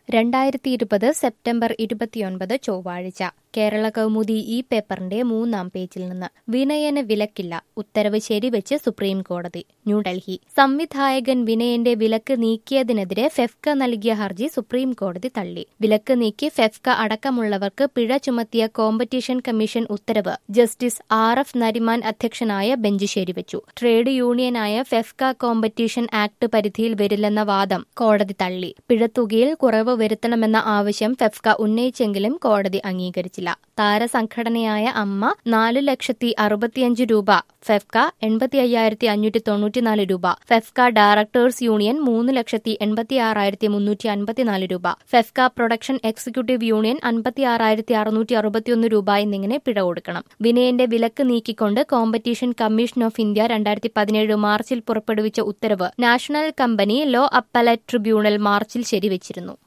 രണ്ടായിരത്തി ഇരുപത് സെപ്റ്റംബർ ഇരുപത്തിയൊൻപത് ചൊവ്വാഴ്ച കേരള കൗമുദി ഈ പേപ്പറിന്റെ മൂന്നാം പേജിൽ നിന്ന് വിനയന് വിലക്കില്ല ഉത്തരവ് ശരിവെച്ച് സുപ്രീം കോടതി ന്യൂഡൽഹി സംവിധായകൻ വിനയന്റെ വിലക്ക് നീക്കിയതിനെതിരെ ഫെഫ്ക നൽകിയ ഹർജി സുപ്രീം കോടതി തള്ളി വിലക്ക് നീക്കി ഫെഫ്ക അടക്കമുള്ളവർക്ക് പിഴ ചുമത്തിയ കോമ്പറ്റീഷൻ കമ്മീഷൻ ഉത്തരവ് ജസ്റ്റിസ് ആർ എഫ് നരിമാൻ അധ്യക്ഷനായ ബെഞ്ച് ശരിവെച്ചു ട്രേഡ് യൂണിയനായ ഫെഫ്ക കോമ്പറ്റീഷൻ ആക്ട് പരിധിയിൽ വരില്ലെന്ന വാദം കോടതി തള്ളി പിഴത്തുകയിൽ കുറവ് വരുത്തണമെന്ന ആവശ്യം ഫെഫ്ക ഉന്നയിച്ചെങ്കിലും കോടതി അംഗീകരിച്ചില്ല താരസംഘടനയായ അമ്മ നാല് ലക്ഷത്തി അറുപത്തിയഞ്ച് രൂപ ഫെഫ്ക എൺപത്തി അയ്യായിരത്തി അഞ്ഞൂറ്റി തൊണ്ണൂറ്റിനാല് രൂപ ഫെഫ്ക ഡയറക്ടേഴ്സ് യൂണിയൻ മൂന്ന് ലക്ഷത്തി എൺപത്തി ആറായിരത്തി മുന്നൂറ്റി അൻപത്തിനാല് രൂപ ഫെഫ്ക പ്രൊഡക്ഷൻ എക്സിക്യൂട്ടീവ് യൂണിയൻ അൻപത്തി ആറായിരത്തി അറുന്നൂറ്റി അറുപത്തിയൊന്ന് രൂപ എന്നിങ്ങനെ പിഴ കൊടുക്കണം വിനയന്റെ വിലക്ക് നീക്കിക്കൊണ്ട് കോമ്പറ്റീഷൻ കമ്മീഷൻ ഓഫ് ഇന്ത്യ രണ്ടായിരത്തി പതിനേഴ് മാർച്ചിൽ പുറപ്പെടുവിച്ച ഉത്തരവ് national company law appellate tribunal മാർച്ചിൽ ശരിവച്ചിരുന്നു